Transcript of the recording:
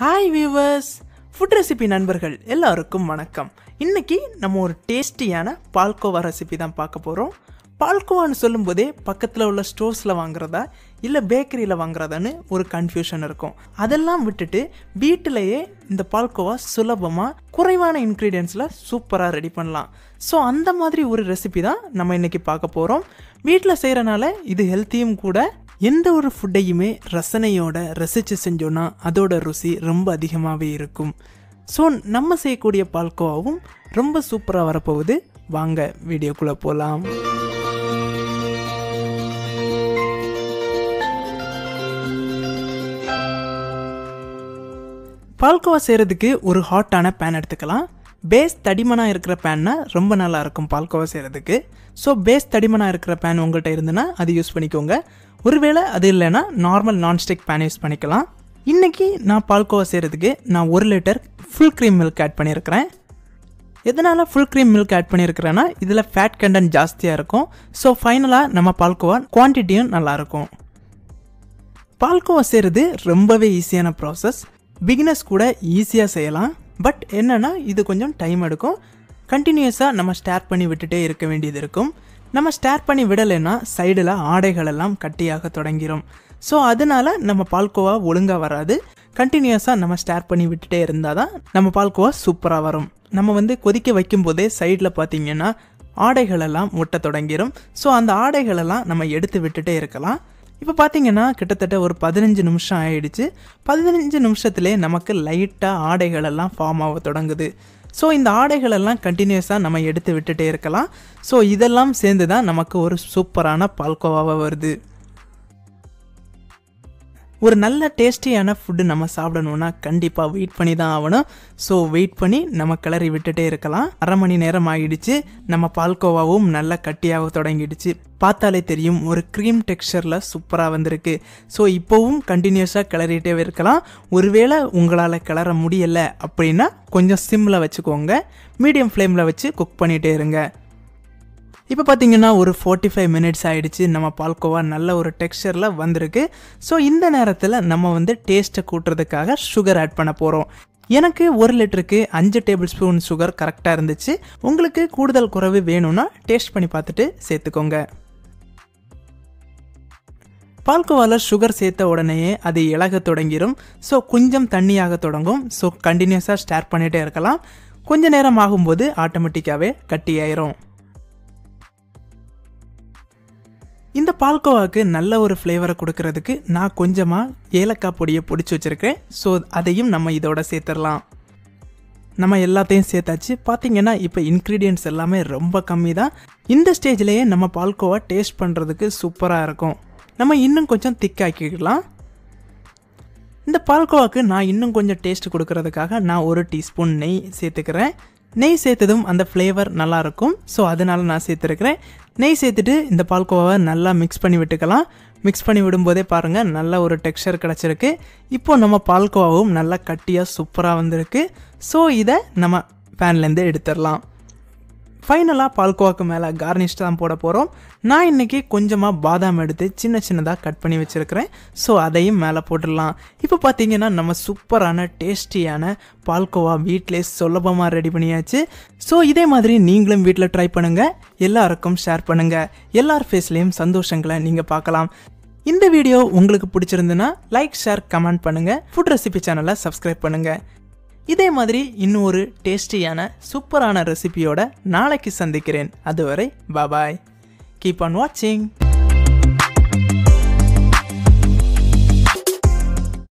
hi viewers food recipe நண்பர்கள் எல்லாருக்கும் வணக்கம் இன்னைக்கு நம்ம ஒரு டேஸ்டியான பால்கோவா ரெசிபி தான் பார்க்க போகிறோம் பால்கோவான்னு சொல்லும்போதே பக்கத்தில் உள்ள ஸ்டோர்ஸில் வாங்குறதா இல்லை பேக்கரியில் வாங்குறதான்னு ஒரு கன்ஃபியூஷன் இருக்கும் அதெல்லாம் விட்டுட்டு வீட்டிலேயே இந்த பால்கோவா சுலபமாக குறைவான இன்க்ரீடியன்ஸில் சூப்பராக ரெடி பண்ணலாம் ஸோ அந்த மாதிரி ஒரு ரெசிபி தான் நம்ம இன்னைக்கு பார்க்க போகிறோம் வீட்டில் செய்கிறனால இது ஹெல்த்தியும் கூட எந்த ஒரு ஃபுட்டையுமே ரசனையோட ரசித்து செஞ்சோன்னா அதோட ருசி ரொம்ப அதிகமாகவே இருக்கும் ஸோ நம்ம செய்யக்கூடிய பால்கோவாவும் ரொம்ப சூப்பராக வரப்போகுது வாங்க வீடியோக்குள்ளே போகலாம் பால்கோவா செய்கிறதுக்கு ஒரு ஹாட்டான பேன் எடுத்துக்கலாம் பேஸ் தடிமனாக இருக்கிற பேன்னா ரொம்ப நல்லா இருக்கும் பால்கோவா செய்கிறதுக்கு ஸோ பேஸ் தடிமனாக இருக்கிற பேன் உங்கள்கிட்ட இருந்துன்னா அது யூஸ் பண்ணிக்கோங்க ஒருவேளை அது இல்லைன்னா நார்மல் நான்ஸ்டிக் பேன் யூஸ் பண்ணிக்கலாம் இன்றைக்கி நான் பால்கோவா செய்கிறதுக்கு நான் ஒரு litre full cream milk add பண்ணியிருக்கிறேன் எதனால் ஃபுல் க்ரீம் மில்க் ஆட் பண்ணியிருக்கிறேன்னா இதில் ஃபேட் கண்டென்ட் ஜாஸ்தியாக இருக்கும் ஸோ ஃபைனலாக நம்ம பால்கோவா குவான்டிட்டியும் நல்லாயிருக்கும் பால்கோவா செய்கிறது ரொம்பவே ஈஸியான ப்ராசஸ் பிகினர்ஸ் கூட ஈஸியாக செய்யலாம் பட் என்னென்னா இது கொஞ்சம் டைம் எடுக்கும் கண்டினியூஸாக நம்ம ஸ்டார்ட் பண்ணி விட்டுட்டே இருக்க வேண்டியது இருக்கும் நம்ம ஸ்டார்ட் பண்ணி விடலைன்னா சைடில் ஆடைகள் எல்லாம் கட்டியாக தொடங்கிரும் ஸோ அதனால நம்ம பால்கோவா ஒழுங்காக வராது கண்டினியூஸாக நம்ம ஸ்டார்ட் பண்ணி விட்டுட்டே இருந்தால் தான் நம்ம பால்கோவா சூப்பராக வரும் நம்ம வந்து கொதிக்க வைக்கும் போதே சைடில் பார்த்தீங்கன்னா ஆடைகளெல்லாம் ஒட்ட தொடங்கிரும் ஸோ அந்த ஆடைகளெல்லாம் நம்ம எடுத்து விட்டுட்டே இருக்கலாம் இப்போ பார்த்தீங்கன்னா கிட்டத்தட்ட ஒரு பதினஞ்சு நிமிஷம் ஆயிடுச்சு பதினஞ்சு நிமிஷத்துலேயே நமக்கு லைட்டாக ஆடைகளெல்லாம் ஃபார்ம் ஆக தொடங்குது ஸோ இந்த ஆடைகளெல்லாம் கண்டினியூஸாக நம்ம எடுத்து விட்டுட்டே இருக்கலாம் ஸோ இதெல்லாம் சேர்ந்து தான் நமக்கு ஒரு சூப்பரான பால்கோவாவாக வருது ஒரு நல்ல டேஸ்டியான ஃபுட்டு நம்ம சாப்பிடணுன்னா கண்டிப்பாக வெயிட் பண்ணி தான் ஆகணும் ஸோ வெயிட் பண்ணி நம்ம கிளறி விட்டுட்டே இருக்கலாம் அரை மணி நேரம் ஆகிடுச்சு நம்ம பால்கோவாவும் நல்லா கட்டியாக தொடங்கிடுச்சு பார்த்தாலே தெரியும் ஒரு க்ரீம் டெக்ஸ்சரில் சூப்பராக வந்திருக்கு ஸோ இப்போவும் கண்டினியூஸாக கிளறிட்டே இருக்கலாம் ஒருவேளை உங்களால் கிளற முடியலை அப்படின்னா கொஞ்சம் சிம்மில் வச்சுக்கோங்க மீடியம் ஃப்ளேமில் வச்சு குக் பண்ணிகிட்டே இருங்க இப்போ பார்த்தீங்கன்னா ஒரு ஃபார்ட்டி ஃபைவ் மினிட்ஸ் ஆகிடுச்சு நம்ம பால்கோவா நல்ல ஒரு டெக்ஸ்சரில் வந்திருக்கு ஸோ இந்த நேரத்தில் நம்ம வந்து டேஸ்ட்டை கூட்டுறதுக்காக சுகர் ஆட் பண்ண போகிறோம் எனக்கு ஒரு லிட்டருக்கு அஞ்சு டேபிள் ஸ்பூன் சுகர் கரெக்டாக இருந்துச்சு உங்களுக்கு கூடுதல் குறைவு வேணும்னா டேஸ்ட் பண்ணி பார்த்துட்டு சேர்த்துக்கோங்க பால்கோவாவில் சுகர் சேர்த்த உடனேயே அது இலக தொடங்கிடும் ஸோ கொஞ்சம் தண்ணியாக தொடங்கும் ஸோ கண்டினியூஸாக ஸ்டார்ட் பண்ணிகிட்டே இருக்கலாம் கொஞ்ச நேரம் ஆகும்போது ஆட்டோமேட்டிக்காகவே கட்டியாயிரும் இந்த பால்கோவாக்கு நல்ல ஒரு ஃப்ளேவரை கொடுக்கறதுக்கு நான் கொஞ்சமாக ஏலக்காய் பொடியை பிடிச்சி வச்சுருக்கேன் ஸோ அதையும் நம்ம இதோட சேர்த்துடலாம் நம்ம எல்லாத்தையும் சேர்த்தாச்சு பார்த்தீங்கன்னா இப்போ இன்க்ரீடியன்ட்ஸ் எல்லாமே ரொம்ப கம்மி தான் இந்த ஸ்டேஜ்லேயே நம்ம பால்கோவா டேஸ்ட் பண்ணுறதுக்கு சூப்பராக இருக்கும் நம்ம இன்னும் கொஞ்சம் திக்காக்கிக்கலாம் இந்த பால்கோவாக்கு நான் இன்னும் கொஞ்சம் டேஸ்ட் கொடுக்கறதுக்காக நான் ஒரு டீஸ்பூன் நெய் சேர்த்துக்கிறேன் நெய் சேர்த்ததும் அந்த ஃப்ளேவர் நல்லாயிருக்கும் ஸோ அதனால் நான் சேர்த்துருக்கிறேன் நெய் சேர்த்துட்டு இந்த பால்கோவாவை நல்லா மிக்ஸ் பண்ணி விட்டுக்கலாம் மிக்ஸ் பண்ணி விடும்போதே பாருங்கள் நல்ல ஒரு டெக்ஸ்சர் கிடச்சிருக்கு இப்போ நம்ம பால்கோவாவும் நல்லா கட்டியாக சூப்பராக வந்திருக்கு ஸோ இதை நம்ம பேன்லேருந்து எடுத்துடலாம் ஃபைனலாக பால்கோவாக்கு மேலே கார்னிஷ் தான் போட போகிறோம் நான் இன்றைக்கி கொஞ்சமாக பாதாம் எடுத்து சின்ன சின்னதாக கட் பண்ணி வச்சுருக்கிறேன் ஸோ அதையும் மேலே போட்டுடலாம் இப்போ பார்த்தீங்கன்னா நம்ம சூப்பரான டேஸ்டியான பால்கோவா வீட்டிலே சுலபமாக ரெடி பண்ணியாச்சு ஸோ இதே மாதிரி நீங்களும் வீட்டில் ட்ரை பண்ணுங்கள் எல்லாருக்கும் ஷேர் பண்ணுங்கள் எல்லார் ஃபேஸ்லேயும் சந்தோஷங்களை நீங்கள் பார்க்கலாம் இந்த வீடியோ உங்களுக்கு பிடிச்சிருந்துன்னா லைக் ஷேர் கமெண்ட் பண்ணுங்கள் ஃபுட் ரெசிபி சேனலை சப்ஸ்கிரைப் பண்ணுங்கள் இதே மாதிரி இன்னும் ஒரு டேஸ்டியான சூப்பரான ரெசிபியோட நாளைக்கு சந்திக்கிறேன் அதுவரை பாபாய் கீப் ஆன் வாட்சிங்